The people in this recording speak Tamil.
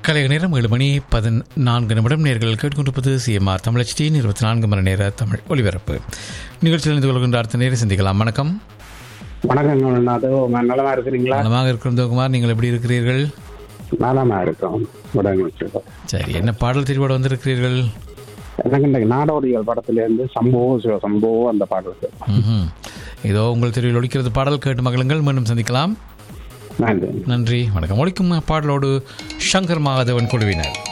கலைய நேரம் ஏழு மணி பதினான்கு நிமிடம் நேர்கள் கேட்டுக்கொண்டிருப்பது சிஎம்ஆர் தமிழச்சியின் இருபத்தி நான்கு மணி நேர தமிழ் ஒலிபரப்பு நிகழ்ச்சியில் இணைந்து கொள்கின்ற அடுத்த நேரம் சந்திக்கலாம் வணக்கம் வணக்கம் அது நலமா இருக்கிறீங்களா நலமாக இருக்கிற குமார் நீங்கள் எப்படி இருக்கிறீர்கள் நலமா இருக்கோம் உடனே வச்சிருக்கோம் சரி என்ன பாடல் தெரிவோட வந்திருக்கிறீர்கள் எனக்கு இந்த நாடோடிகள் படத்துல இருந்து சம்போ சிவ சம்போ அந்த பாடல் ம்ஹும். இதோ உங்கள் தெருவில் ஒழிக்கிறது பாடல் கேட்டு மகளுங்கள் மீண்டும் சந்திக்கலாம் நன்றி நன்றி வணக்கம் ஒழிக்கும் பாடலோடு சங்கர் மகாதேவன் குழுவினர்